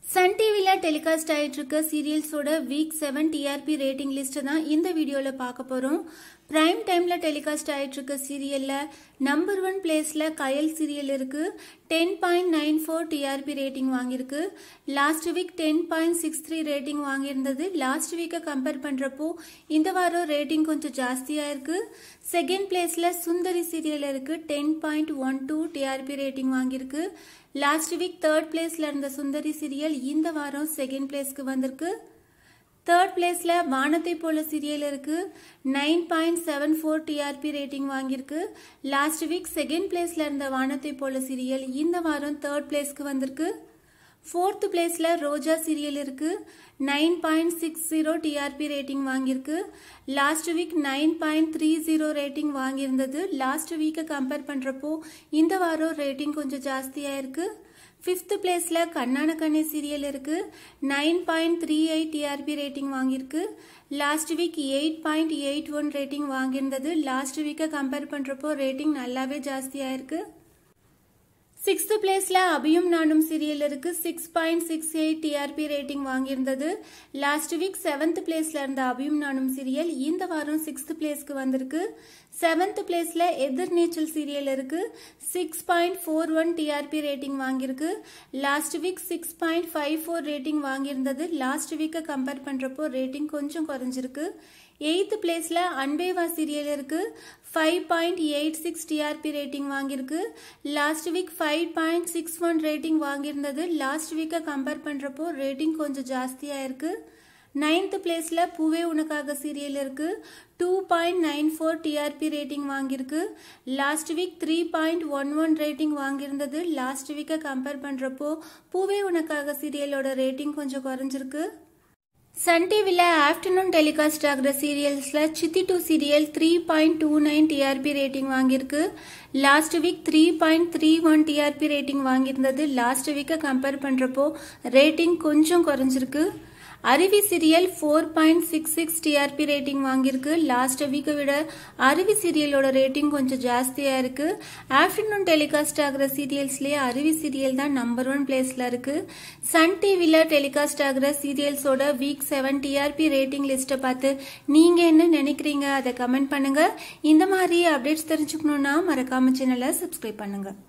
Sun டிவியில் telecast ஆயிட்டு இருக்க சீரியல்ஸோட week seven TRP rating list தான் இந்த வீடியோவில் பார்க்க போகிறோம் பிரைம் டைமில் டெலிகாஸ்ட் ஆயிட்டு இருக்க சீரியலில் நம்பர் ஒன் பிளேஸில் கயல் சீரியல் இருக்கு ten point nine four TRP rating வாங்கியிருக்கு last week ten point six three rating வாங்கியிருந்தது லாஸ்ட் வீக்கை கம்பேர் பண்ணுறப்போ இந்த வாரம் ரேட்டிங் கொஞ்சம் ஜாஸ்தியாக இருக்கு செகண்ட் பிளேஸில் சுந்தரி சீரியல் இருக்கு ten point one two TRP rating வாங்கியிருக்கு லாஸ்ட் வீக் தேர்ட் பிளேஸ்ல இருந்த சுந்தரி சீரியல் இந்த வாரம் செகண்ட் பிளேஸ்க்கு வந்திருக்கு தேர்ட் பிளேஸ்ல வானத்தை போல சீரியல் இருக்கு nine point seven four TRP rating வாங்கியிருக்கு லாஸ்ட் வீக் செகண்ட் பிளேஸ்ல இருந்த வானத்தை போல சீரியல் இந்த வாரம் தேர்ட் பிளேஸ்க்கு வந்திருக்கு ஃபோர்த் பிளேஸ்ல ரோஜா சீரியல் இருக்கு nine point six zero TRP rating வாங்கியிருக்கு last week nine point three zero rating வாங்கியிருந்தது லாஸ்ட் வீக்கை கம்பேர் பண்ணுறப்போ இந்த வாரம் ரேட்டிங் கொஞ்சம் ஜாஸ்தியாக இருக்கு ஃபிஃப்த் பிளேஸில் கண்ணான கண்ணே சீரியல் இருக்கு nine point three eight TRP rating வாங்கியிருக்கு last week eight point eight one rating வாங்கியிருந்தது லாஸ்ட் வீக்கை கம்பேர் பண்ணுறப்போ ரேட்டிங் நல்லாவே ஜாஸ்தியாக இருக்கு சிக்ஸ்த் பிளேஸ்ல அபியும் நானும் சீரியல் இருக்கு six point six eight TRP rating வாங்கியிருந்தது லாஸ்ட் வீக் செவன்த் பிளேஸ்ல இருந்த அபியும் நானும் சீரியல் இந்த வாரம் சிக்ஸ்த் பிளேஸ்க்கு வந்திருக்கு செவன்த் பிளேஸ்ல எதிர்நீச்சல் சீரியல் இருக்கு six point four one TRP rating வாங்கியிருக்கு last week six point five four rating வாங்கியிருந்தது லாஸ்ட் வீக்கை கம்பேர் பண்றப்போ ரேட்டிங் கொஞ்சம் குறைஞ்சிருக்கு எயித்து பிளேஸ்ல அன்பேவா சீரியல் இருக்கு five point eight six TRP rating வாங்கியிருக்கு last week five point six one rating வாங்கியிருந்தது லாஸ்ட் வீக்கை கம்பேர் பண்ணுறப்போ ரேட்டிங் கொஞ்சம் ஜாஸ்தியாக இருக்கு நைன்த் பிளேஸில் பூவே உனக்காக சீரியல் இருக்கு two point nine four TRP rating வாங்கியிருக்கு last week three point one one rating வாங்கியிருந்தது லாஸ்ட் வீக்கை கம்பேர் பண்ணுறப்போ பூவே உனக்காக சீரியலோட ரேட்டிங் கொஞ்சம் குறைஞ்சிருக்கு சன் டிவியில் ஆஃப்டர்நூன் டெலிகாஸ்ட் ஆகிற சீரியல்ஸில் Chithi two serial three point two nine TRP rating வாங்கியிருக்கு last week three point three one TRP rating வாங்கியிருந்தது லாஸ்ட் வீக்கை கம்பேர் பண்ணுறப்போ ரேட்டிங் கொஞ்சம் குறைஞ்சிருக்கு Aruvi serial four point six six TRP rating வாங்கியிருக்கு லாஸ்ட் வீக்கை விட அருவி சீரியலோட ரேட்டிங் கொஞ்சம் ஜாஸ்தியாக இருக்கு ஆஃப்டர்நூன் டெலிகாஸ்ட் ஆகிற சீரியல்ஸ்லேயே அருவி சீரியல் தான் நம்பர் ஒன் பிளேஸில் இருக்கு சன் டிவியில் டெலிகாஸ்ட் ஆகிற சீரியல்ஸோட வீக் செவன் டிஆர்பி ரேட்டிங் லிஸ்ட்டை பார்த்து நீங்கள் என்ன நினைக்கிறீங்க அதை கமெண்ட் பண்ணுங்க இந்த மாதிரி அப்டேட்ஸ் தெரிஞ்சுக்கணுன்னா மறக்காம சேனலை சப்ஸ்கிரைப் பண்ணுங்க